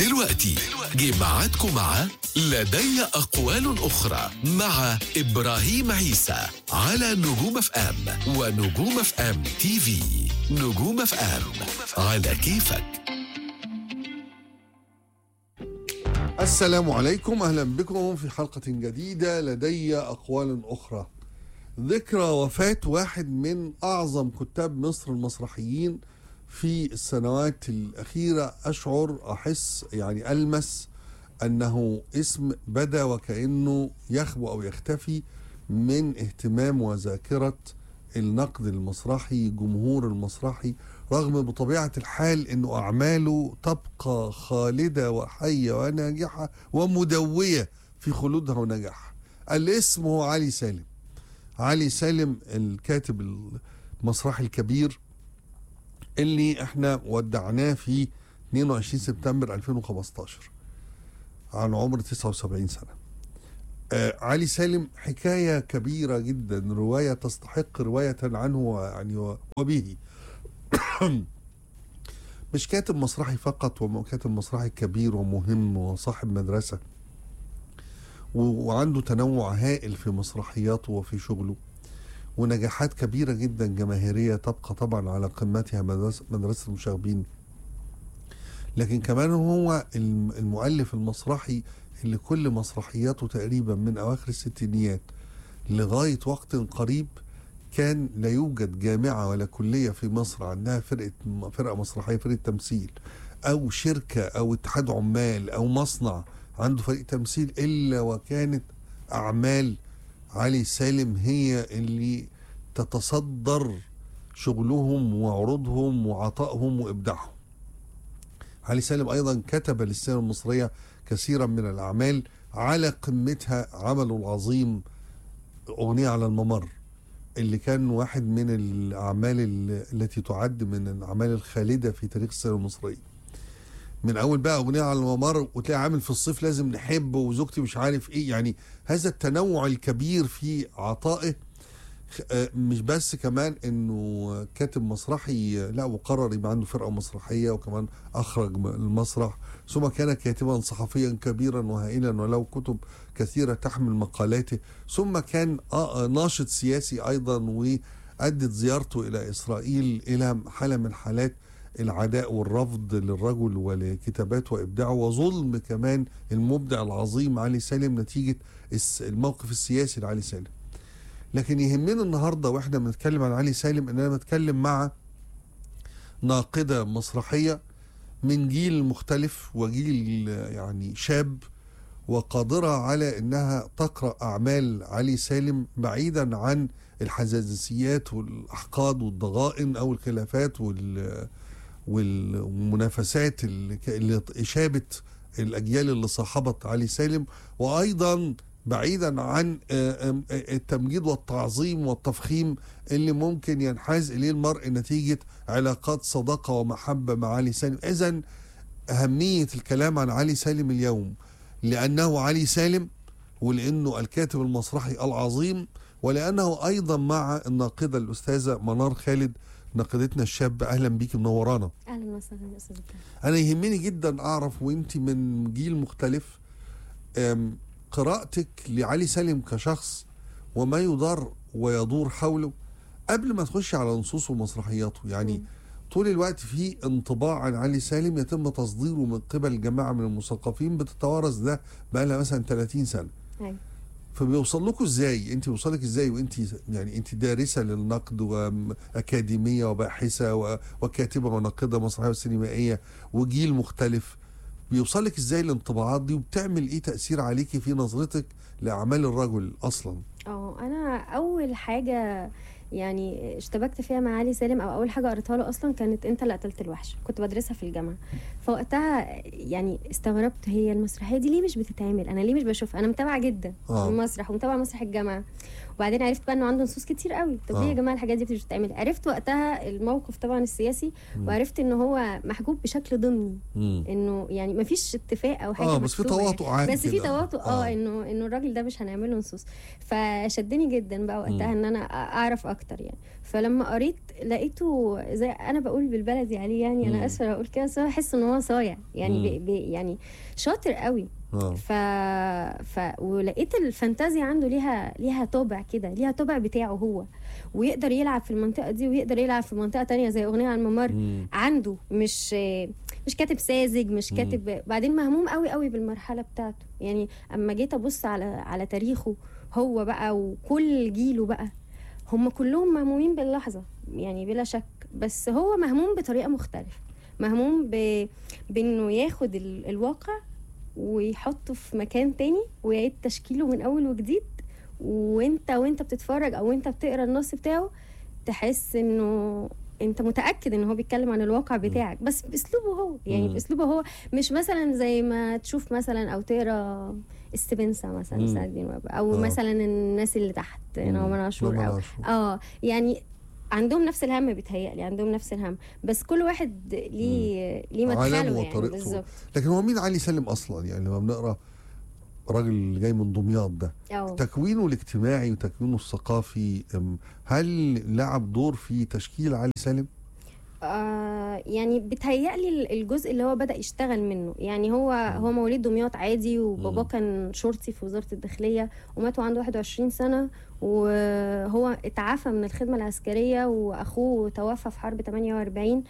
دلوقتي جه ميعادكم مع لدي أقوال أخرى مع إبراهيم عيسى على نجوم اف ام ونجوم اف ام تي في نجوم اف ام على كيفك السلام عليكم اهلا بكم في حلقه جديده لدي اقوال اخرى ذكرى وفاه واحد من اعظم كتاب مصر المسرحيين في السنوات الاخيره اشعر احس يعني المس انه اسم بدا وكانه يخبو او يختفي من اهتمام وذاكره النقد المسرحي جمهور المسرحي رغم بطبيعه الحال انه اعماله تبقى خالده وحيه وناجحه ومدويه في خلودها ونجاحها. الاسم هو علي سالم. علي سالم الكاتب المسرحي الكبير اللي احنا ودعناه في 22 سبتمبر 2015 عن عمر 79 سنه. آه علي سالم حكايه كبيره جدا روايه تستحق روايه عنه يعني وبه. مش كاتب مسرحي فقط وكاتب مسرحي كبير ومهم وصاحب مدرسة وعنده تنوع هائل في مسرحياته وفي شغله ونجاحات كبيرة جدا جماهيرية تبقى طبعا على قمتها مدرسة, مدرسة المشاغبين لكن كمان هو المؤلف المسرحي اللي كل مسرحياته تقريبا من أواخر الستينيات لغاية وقت قريب كان لا يوجد جامعة ولا كلية في مصر عندها فرقة فرقة مسرحية فرقة تمثيل أو شركة أو اتحاد عمال أو مصنع عنده فريق تمثيل إلا وكانت أعمال علي سالم هي اللي تتصدر شغلهم وعروضهم وعطائهم وإبداعهم علي سالم أيضا كتب للسينما المصرية كثيرا من الأعمال على قمتها عمله العظيم أغنية على الممر اللي كان واحد من الأعمال التي تعد من الأعمال الخالدة في تاريخ السينما المصرية من أول بقى أغنية على الممر وتلاقي عامل في الصيف لازم نحب وزوجتي مش عارف إيه يعني هذا التنوع الكبير في عطائه مش بس كمان انه كاتب مسرحي لا وقرر يبقى عنده فرقه مسرحيه وكمان اخرج المسرح ثم كان كاتبا صحفيا كبيرا وهائلا وله كتب كثيره تحمل مقالاته ثم كان ناشط سياسي ايضا وادت زيارته الى اسرائيل الى حاله من حالات العداء والرفض للرجل ولكتاباته وابداعه وظلم كمان المبدع العظيم علي سالم نتيجه الموقف السياسي لعلي سالم. لكن يهمنا النهارده واحنا بنتكلم عن علي سالم ان انا بتكلم مع ناقده مسرحيه من جيل مختلف وجيل يعني شاب وقادره على انها تقرا اعمال علي سالم بعيدا عن الحزازيات والاحقاد والضغائن او الخلافات وال والمنافسات اللي شابت الاجيال اللي صاحبت علي سالم وايضا بعيدا عن التمجيد والتعظيم والتفخيم اللي ممكن ينحاز اليه المرء نتيجه علاقات صداقه ومحبه مع علي سالم، اذا اهميه الكلام عن علي سالم اليوم لانه علي سالم ولانه الكاتب المسرحي العظيم ولانه ايضا مع الناقده الاستاذه منار خالد ناقدتنا الشابه اهلا بيك منورانا. اهلا وسهلا استاذ انا يهمني جدا اعرف وانت من جيل مختلف قراءتك لعلي سالم كشخص وما يدار ويدور حوله قبل ما تخش على نصوصه ومسرحياته يعني م. طول الوقت في انطباع عن علي سالم يتم تصديره من قبل جماعه من المثقفين بتتوارث ده بقى لها مثلا 30 سنه أي. فبيوصل لكم ازاي انت بيوصلك ازاي وانت يعني انت دارسه للنقد واكاديميه وباحثه وكاتبه وناقده مسرحيه وسينمائيه وجيل مختلف بيوصلك ازاي الانطباعات دي وبتعمل ايه تاثير عليكي في نظرتك لاعمال الرجل اصلا اه انا اول حاجه يعني اشتبكت فيها مع علي سالم او اول حاجه قريتها له اصلا كانت انت اللي قتلت الوحش كنت بدرسها في الجامعه فوقتها يعني استغربت هي المسرحيه دي ليه مش بتتعمل انا ليه مش بشوفها انا متابعه جدا آه. المسرح ومتابعه مسرح الجامعه وبعدين عرفت بقى انه عنده نصوص كتير قوي طب ليه آه. يا جماعه الحاجات دي مش بتتعمل عرفت وقتها الموقف طبعا السياسي مم. وعرفت ان هو محجوب بشكل ضمني مم. انه يعني ما فيش اتفاق او حاجه اه بس في مكتوبة يعني. تواطؤ عام بس في كده. تواطؤ اه انه انه الراجل ده مش هنعمل له نصوص فشدني جدا بقى وقتها مم. ان انا اعرف اكتر اكتر يعني فلما قريت لقيته زي انا بقول بالبلدي عليه يعني مم. انا اسفه اقول كده بس أنا بحس ان هو صايع يعني مم. بي بي يعني شاطر قوي اه ف... ف ولقيت الفانتازيا عنده ليها ليها طابع كده ليها طابع بتاعه هو ويقدر يلعب في المنطقه دي ويقدر يلعب في منطقه تانية زي اغنيه على الممر مم. عنده مش مش كاتب ساذج مش مم. كاتب بعدين مهموم قوي قوي بالمرحله بتاعته يعني اما جيت ابص على على تاريخه هو بقى وكل جيله بقى هم كلهم مهمومين باللحظه يعني بلا شك بس هو مهموم بطريقه مختلفه مهموم ب... بانه ياخد ال... الواقع ويحطه في مكان تاني ويعيد تشكيله من اول وجديد وانت وانت بتتفرج او انت بتقرا النص بتاعه تحس انه انت متاكد ان هو بيتكلم عن الواقع بتاعك بس باسلوبه هو يعني مم. باسلوبه هو مش مثلا زي ما تشوف مثلا او تقرا استبنسا مثلا مم. سعد الدين وهب او آه. مثلا الناس اللي تحت نعمان عاشور نعمان او عاشور. اه يعني عندهم نفس الهم بيتهيألي عندهم نفس الهم بس كل واحد ليه ليه مدخله عالمه يعني وطريقته. بالظبط لكن هو مين علي سالم اصلا يعني لما بنقرا الراجل اللي جاي من دمياط ده اه تكوينه الاجتماعي وتكوينه الثقافي أم، هل لعب دور في تشكيل علي سالم؟ آه يعني بيتهيألي الجزء اللي هو بدأ يشتغل منه يعني هو هو مواليد دمياط عادي وباباه مم. كان شرطي في وزارة الداخلية ومات وعنده 21 سنة وهو اتعافى من الخدمة العسكرية وأخوه توفى في حرب 48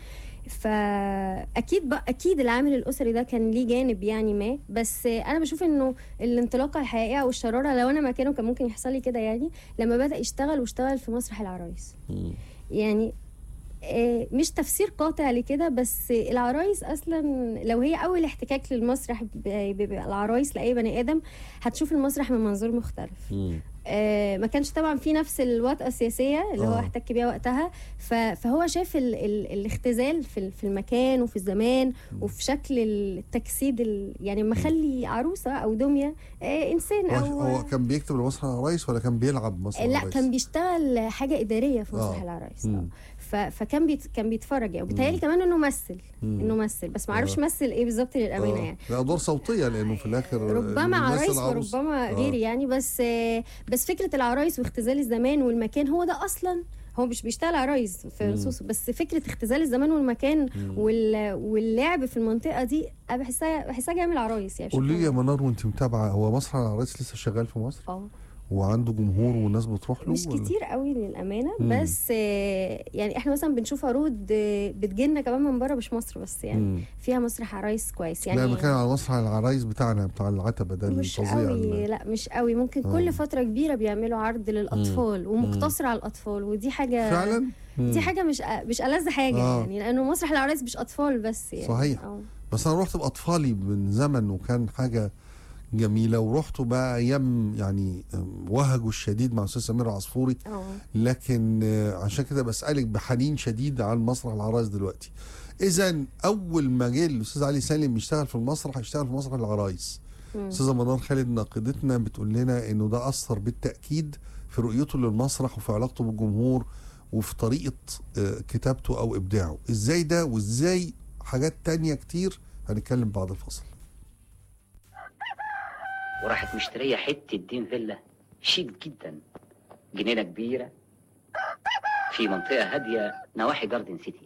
فأكيد بقى أكيد العامل الأسري ده كان ليه جانب يعني ما بس أنا بشوف إنه الانطلاقة الحقيقية أو الشرارة لو أنا مكانه كان ممكن يحصل لي كده يعني لما بدأ يشتغل واشتغل في مسرح العرايس يعني آه، مش تفسير قاطع لكده بس العرايس اصلا لو هي اول احتكاك للمسرح ب- ب- بالعرايس لاي بني ادم هتشوف المسرح من منظور مختلف آه، ما كانش طبعا في نفس الوطأة السياسية اللي هو آه. احتك بيها وقتها ف- فهو شاف ال ال الاختزال في ال- في المكان وفي الزمان وفي شكل التجسيد ال- يعني مخلي عروسة أو دمية آه، إنسان هو, أو هو كان بيكتب لمسرح العرايس ولا كان بيلعب مسرح لا العرايس؟ كان بيشتغل حاجة إدارية في مسرح آه. العرايس مم. آه. ف... فكان بيت... كان بيتفرج يعني وبيتهيألي كمان انه مثل مم. انه مثل بس ما اعرفش آه. مثل ايه بالظبط للامانه آه. يعني لا ادوار صوتيه لانه في الاخر ربما اللي عرايس بيمثل عروس. وربما آه. غير يعني بس آه، بس فكره العرايس واختزال الزمان والمكان هو ده اصلا هو مش بيشتغل عرايس في مم. نصوصه بس فكره اختزال الزمان والمكان مم. وال... واللعب في المنطقه دي انا بحسها بحسها جايه من العرايس يعني قول لي بشكل يا عام. منار وانت متابعه هو مسرح العرايس لسه شغال في مصر اه وعنده جمهور والناس بتروح له مش ولا؟ كتير قوي للامانه مم. بس آه، يعني احنا مثلا بنشوف عروض آه، بتجيلنا كمان من بره مش مصر بس يعني مم. فيها مسرح عرايس كويس يعني لا يعني بتكلم على مسرح العرايس بتاعنا بتاع العتبه ده مش الفظيع قوي اللي- لا مش قوي ممكن آه. كل فتره كبيره بيعملوا عرض للاطفال ومقتصر على الاطفال ودي حاجه فعلا مم. دي حاجه مش مش ألذ حاجه آه. يعني لانه مسرح العرايس مش اطفال بس يعني صحيح. آه. بس انا رحت باطفالي من زمن وكان حاجه جميله ورحت بقى ايام يعني أم، وهجه الشديد مع استاذ سمير عصفوري اه لكن آه، عشان كده بسالك بحنين شديد عن مسرح العرايس دلوقتي اذا اول ما جه الاستاذ علي سالم يشتغل في المسرح يشتغل في مسرح العرايس مم. استاذه منار خالد ناقدتنا بتقول لنا انه ده اثر بالتاكيد في رؤيته للمسرح وفي علاقته بالجمهور وفي طريقه آه، كتابته او ابداعه ازاي ده وازاي حاجات تانية كتير هنتكلم بعد الفصل وراحت مشترية حتة دين فيلا شيك جدا جنينة كبيرة في منطقة هادية نواحي جاردن سيتي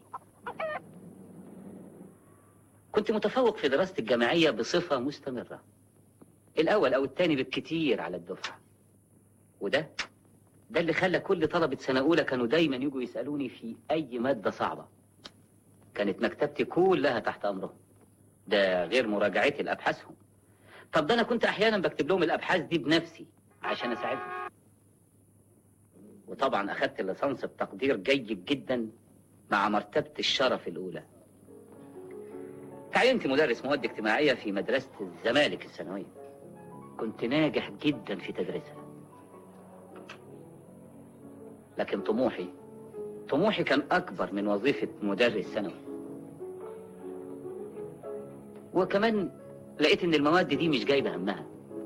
كنت متفوق في دراستي الجامعية بصفة مستمرة الأول أو الثاني بالكتير على الدفعة وده ده اللي خلى كل طلبة سنة أولى كانوا دايما يجوا يسألوني في أي مادة صعبة كانت مكتبتي كلها تحت أمرهم ده غير مراجعتي لأبحاثهم طب ده انا كنت احيانا بكتب لهم الابحاث دي بنفسي عشان اساعدهم وطبعا اخدت الليسانس بتقدير جيد جدا مع مرتبة الشرف الاولى تعينت مدرس مواد اجتماعية في مدرسة الزمالك الثانوية كنت ناجح جدا في تدريسها لكن طموحي طموحي كان اكبر من وظيفة مدرس ثانوي وكمان لقيت ان المواد دي مش جايبه همها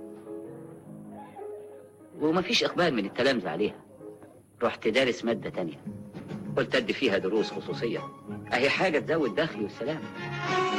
ومفيش اقبال من التلامذه عليها رحت دارس ماده تانية قلت ادي فيها دروس خصوصيه اهي حاجه تزود دخلي والسلام